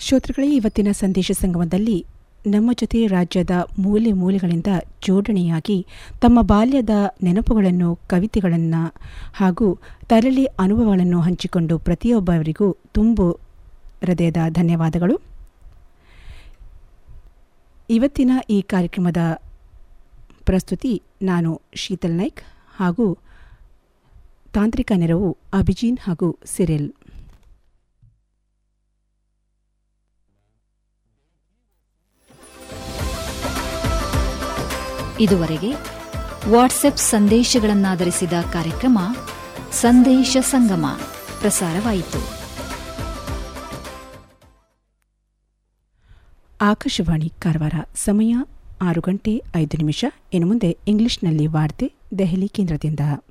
ಶ್ರೋತೃಗಳೇ ಇವತ್ತಿನ ಸಂದೇಶ ಸಂಗಮದಲ್ಲಿ ನಮ್ಮ ಜೊತೆ ರಾಜ್ಯದ ಮೂಲೆ ಮೂಲೆಗಳಿಂದ ಜೋಡಣೆಯಾಗಿ ತಮ್ಮ ಬಾಲ್ಯದ ನೆನಪುಗಳನ್ನು ಕವಿತೆಗಳನ್ನು ಹಾಗೂ ತರಳಿ ಅನುಭವಗಳನ್ನು ಹಂಚಿಕೊಂಡು ಪ್ರತಿಯೊಬ್ಬರಿಗೂ ತುಂಬು ಹೃದಯದ ಧನ್ಯವಾದಗಳು ಇವತ್ತಿನ ಈ ಕಾರ್ಯಕ್ರಮದ ಪ್ರಸ್ತುತಿ ನಾನು ಶೀತಲ್ ನಾಯ್ಕ್ ಹಾಗೂ ತಾಂತ್ರಿಕ ನೆರವು ಅಭಿಜೀನ್ ಹಾಗೂ ಸಿರಿಲ್ ಇದುವರೆಗೆ ವಾಟ್ಸೆಪ್ ಸಂದೇಶಗಳನ್ನಾಧರಿಸಿದ ಕಾರ್ಯಕ್ರಮ ಸಂದೇಶ ಸಂಗಮ ಪ್ರಸಾರವಾಯಿತು ಆಕಾಶವಾಣಿ ಕಾರವಾರ ಸಮಯ ಆರು ಗಂಟೆ ಐದು ನಿಮಿಷ ಇನ್ನು ಮುಂದೆ ಇಂಗ್ಲಿಷ್ನಲ್ಲಿ ವಾರ್ತೆ ದೆಹಲಿ ಕೇಂದ್ರದಿಂದ